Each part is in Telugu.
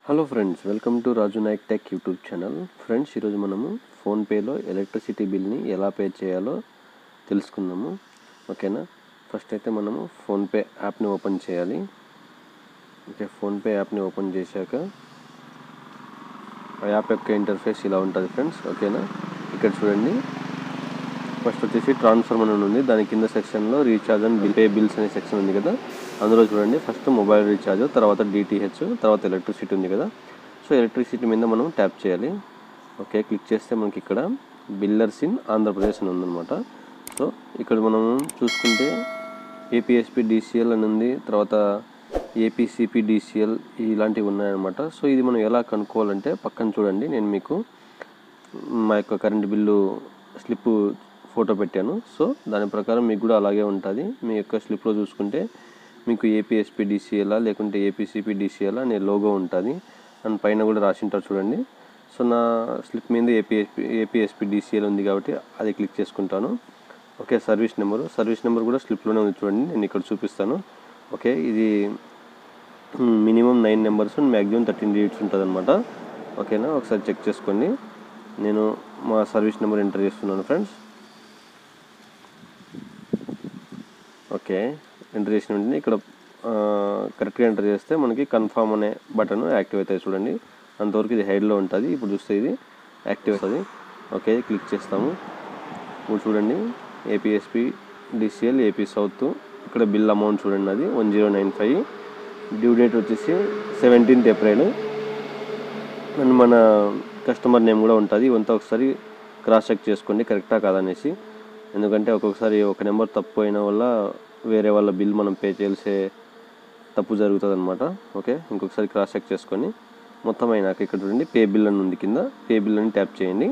hello friends welcome to Raju Nayak tech YouTube channel friends ఈరోజు మనము ఫోన్పేలో ఎలక్ట్రిసిటీ బిల్ని ఎలా పే చేయాలో తెలుసుకుందాము ఓకేనా ఫస్ట్ అయితే మనము ఫోన్పే యాప్ని ఓపెన్ చేయాలి ఓకే ఫోన్పే యాప్ని ఓపెన్ చేశాక ఆ యాప్ యొక్క ఇంటర్ఫేస్ ఇలా ఉంటుంది ఫ్రెండ్స్ ఓకేనా ఇక్కడ చూడండి ఫస్ట్ వచ్చేసి ట్రాన్స్ఫర్ అని ఉంది దాని కింద సెక్షన్లో recharge and bill pay bills అనే సెక్షన్ ఉంది కదా అందులో చూడండి ఫస్ట్ మొబైల్ రీఛార్జ్ తర్వాత డిటిహెచ్ తర్వాత ఎలక్ట్రిసిటీ ఉంది కదా సో ఎలక్ట్రిసిటీ మీద మనం ట్యాప్ చేయాలి ఓకే క్లిక్ చేస్తే మనకి ఇక్కడ బిల్లర్స్ ఇన్ ఆంధ్రప్రదేశ్ అని ఉందన్నమాట సో ఇక్కడ మనం చూసుకుంటే ఏపీఎస్పి డిసిఎల్ అని ఉంది తర్వాత ఏపీసీపీ డిసిఎల్ ఇలాంటివి ఉన్నాయన్నమాట సో ఇది మనం ఎలా కనుక్కోవాలంటే పక్కన చూడండి నేను మీకు మా యొక్క కరెంట్ బిల్లు స్లిప్ ఫోటో పెట్టాను సో దాని ప్రకారం మీకు కూడా అలాగే ఉంటుంది మీ యొక్క స్లిప్లో చూసుకుంటే మీకు ఏపీఎస్పీ డిసిఎలా లేకుంటే ఏపీసీపీ డిసిఎలా అనే లోగో ఉంటుంది అండ్ పైన కూడా రాసి ఉంటారు చూడండి సో నా స్లిప్ మీద ఏపీఎస్పీ ఏపీఎస్పీ డిసిఎల్ ఉంది కాబట్టి అది క్లిక్ చేసుకుంటాను okay service number service number కూడా స్లిప్లోనే ఉంది చూడండి నేను ఇక్కడ చూపిస్తాను ఓకే ఇది minimum nine numbers maximum thirteen digits ఉంటుంది అనమాట ఓకేనా ఒకసారి చెక్ చేసుకోండి నేను మా సర్వీస్ నెంబర్ ఎంటర్ చేస్తున్నాను ఫ్రెండ్స్ ఓకే ఎంటర్ చేసిన వెంటనే ఇక్కడ కరెక్ట్గా ఎంటర్ చేస్తే మనకి కన్ఫామ్ అనే బటన్ యాక్టివ్ అవుతుంది చూడండి అంతవరకు ఇది హైడ్లో ఉంటుంది ఇప్పుడు చూస్తే ఇది యాక్టివ్ అవుతుంది ఓకే క్లిక్ చేస్తాము ఇప్పుడు చూడండి ఏపీఎస్పి డిసిఎల్ ఏపీ సౌత్ ఇక్కడ బిల్ అమౌంట్ చూడండి అది one zero nine five due date వచ్చేసి సెవెంటీన్త్ ఏప్రిల్ అండ్ మన కస్టమర్ నేమ్ కూడా ఉంటుంది ఇవంతా ఒకసారి క్రాస్ చెక్ చేసుకోండి కరెక్టా కాదనేసి ఎందుకంటే ఒక్కొక్కసారి ఒక నెంబర్ తప్పు అయిన వల్ల వేరే వాళ్ళ బిల్ మనం పే చేయాల్సే తప్పు జరుగుతుంది అనమాట ఓకే ఇంకొకసారి క్రాస్ చెక్ చేసుకొని మొత్తం అయినాక ఇక్కడ చూడండి పే బిల్ అని ఉంది కింద పే బిల్ అని ట్యాప్ చేయండి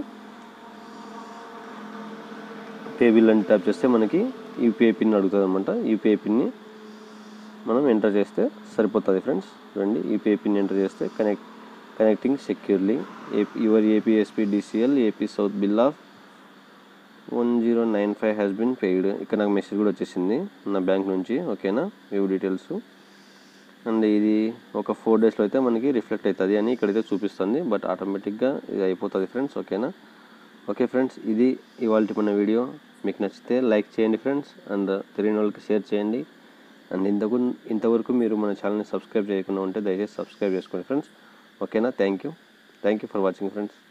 పే బిల్ అని ట్యాప్ చేస్తే మనకి యూపీఐ పిన్ అడుగుతుంది అనమాట యూపీఐ పిన్ని మనం ఎంటర్ చేస్తే సరిపోతుంది ఫ్రెండ్స్ చూడండి యూపీఐ పిన్ ఎంటర్ చేస్తే connect connecting securely AP your APSPDCL AP south bill of one zero nine five has been paid ఇక్కడ నాకు మెసేజ్ కూడా వచ్చేసింది నా బ్యాంక్ నుంచి ఓకేనా వ్యూ డీటెయిల్స్ అండ్ ఇది ఒక ఫోర్ డేస్లో అయితే మనకి రిఫ్లెక్ట్ అవుతుంది అని ఇక్కడైతే చూపిస్తుంది బట్ ఆటోమేటిక్గా ఇది అయిపోతుంది ఫ్రెండ్స్ ఓకేనా ఓకే ఫ్రెండ్స్ ఇది ఇవాళ మన వీడియో మీకు నచ్చితే లైక్ చేయండి ఫ్రెండ్స్ అండ్ తెలియని వాళ్ళకి షేర్ చేయండి అండ్ ఇంతకు ఇంతవరకు మీరు మన ఛానల్ని సబ్స్క్రైబ్ చేయకుండా ఉంటే దయచేసి సబ్స్క్రైబ్ చేసుకోండి ఫ్రెండ్స్ ఓకేనా thank you thank you for watching friends